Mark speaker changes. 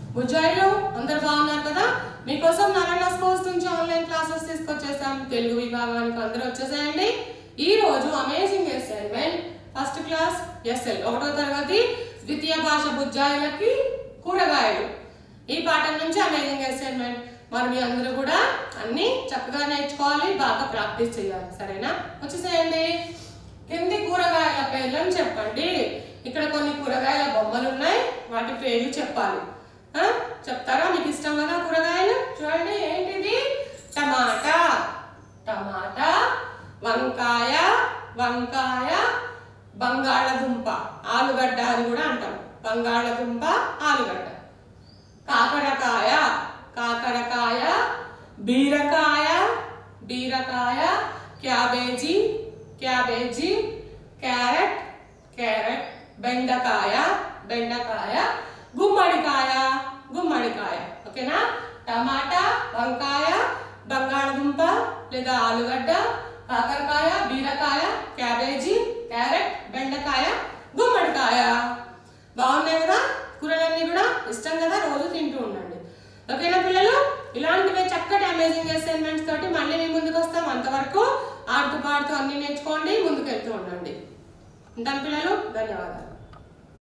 Speaker 1: బుజ్జాయిలు అందరు బాగున్నారు కదా మీకోసం నారాయణ స్పోర్ట్స్ నుంచి ఆన్లైన్ క్లాసెస్ తీసుకొచ్చేసాం తెలుగు విభాగానికి అందరూ వచ్చేసేయండి ఈ రోజు amazing assignment first class SL ఒకటో తరగతి ద్వితీయ భాష బుజ్జాయిలకి కూరగాయలు ఈ పాఠం నుంచి అమేజింగ్ అసైన్మెంట్ మరి మీ అందరూ కూడా అన్ని చక్కగా నేర్చుకోవాలి బాగా ప్రాక్టీస్ చేయాలి సరేనా వచ్చేసేయండి కింది కూరగాయల పేర్లను చెప్పండి ఇక్కడ కొన్ని కూరగాయల బొమ్మలు ఉన్నాయి వాటి పేర్లు చెప్పాలి ఆ? చెప్తారా మీకు ఇష్టం కదా కూరగాయలు చూడండి ఏంటిది టమాటా టమాటా వంకాయ వంకాయ బంగాళదుంప ఆలుగడ్డ అని కూడా అంటాం బంగాళదుంప ఆలుగడ్డ కాకరకాయ కాకరకాయ బీరకాయ బీరకాయ క్యాబేజీ క్యాబేజీ క్యారెట్ క్యారెట్ బెండకాయ బెండకాయ గుమ్మడికాయ గుమ్మడికాయ ఓకేనా టమాటా వంకాయ బంగాళదుంప లేదా ఆలుగడ్డ కాకరకాయ బీరకాయ క్యాబేజీ క్యారెట్ బెండకాయ గుమ్మడికాయ బాగున్నాయి కదా కూరలన్నీ కూడా ఇష్టం కదా రోజు తింటూ ఉండండి ఓకేనా పిల్లలు ఇలాంటివే చక్కటి అమేజింగ్ అసైన్మెంట్స్ తోటి మళ్ళీ మీ ముందుకు వస్తాం అంతవరకు ఆడుతూ పాడుతూ అన్ని నేర్చుకోండి ముందుకు వెళ్తూ ఉండండి ఉంటాను పిల్లలు ధన్యవాదాలు